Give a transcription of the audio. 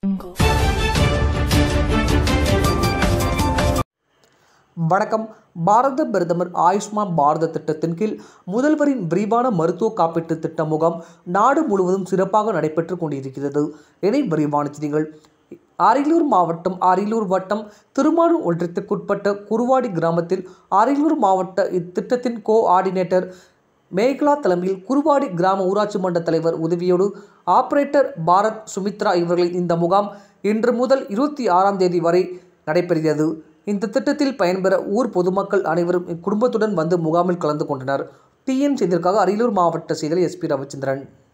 வணக்கம் பாரத பிரதமர் ஆயுஷ்மான் பாரத திட்டத்தின் கீழ் முதல்வரின் விரிவான மருத்துவ காப்பீட்டு திட்ட முகாம் நாடு முழுவதும் சிறப்பாக நடைபெற்று கொண்டிருக்கிறது இணை விரிவான செய்திகள் அரியலூர் மாவட்டம் அரியலூர் வட்டம் திருமானூர் ஒன்றியத்திற்குட்பட்ட குருவாடி கிராமத்தில் அரியலூர் மாவட்ட இத்திட்டத்தின் கோ ஆர்டினேட்டர் மேகலா தலைமையில் குருவாடி கிராம ஊராட்சி மன்ற தலைவர் உதவியோடு ஆபரேட்டர் பாரத் சுமித்ரா இவர்களின் இந்த முகாம் இன்று முதல் இருபத்தி ஆறாம் தேதி வரை நடைபெறுகிறது இந்த திட்டத்தில் பயன்பெற ஊர் பொதுமக்கள் அனைவரும் இக்குடும்பத்துடன் வந்து முகாமில் கலந்து கொண்டனர் டிஎன் செய்திற்காக அரியலூர் மாவட்ட செய்தியாளர் எஸ்பி ரவிச்சந்திரன்